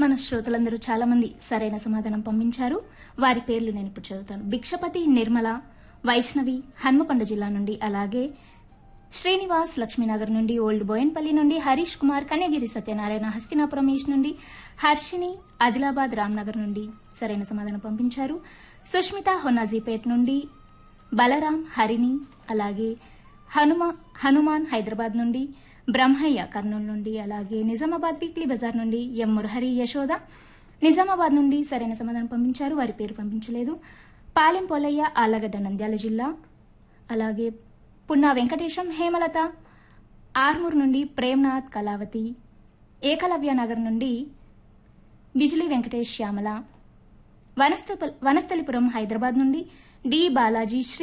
మన శ్రోతలందరూ చాలా మంది సరైన సమాధానం పంపించారు వారి పేర్లు నేను ఇప్పుడు చదువుతాను భిక్షపతి నిర్మల వైష్ణవి హన్మకొండ జిల్లా నుండి అలాగే శ్రీనివాస్ లక్ష్మీనగర్ నుండి ఓల్డ్ బోయన్పల్లి నుండి హరీష్ కుమార్ కన్యగిరి సత్యనారాయణ హస్తినాపురం ఈస్ట్ నుండి హర్షిని ఆదిలాబాద్ రామ్నగర్ నుండి సరైన సమాధానం పంపించారు సుష్మిత హొన్నాజీపేట్ నుండి బలరాం హరిణి అలాగే హనుమా హనుమాన్ హైదరాబాద్ నుండి బ్రహ్మయ్య కర్నూలు నుండి అలాగే నిజామాబాద్ వీక్లీ బజార్ నుండి ఎం మురహరి యశోద నిజామాబాద్ నుండి సరైన సమాధానం పంపించారు వారి పేరు పంపించలేదు పాలెం పోలయ్య ఆలగడ్డ నంద్యాల జిల్లా అలాగే పున్నా వెంకటేశం హేమలత ఆర్మూర్ నుండి ప్రేమ్నాథ్ కళావతి ఏకలవ్య నగర్ నుండి బిజిలీ వెంకటేష్ శ్యామల వనస్థ వనస్థలిపురం హైదరాబాద్ నుండి డి బాలాజీ శ్రీ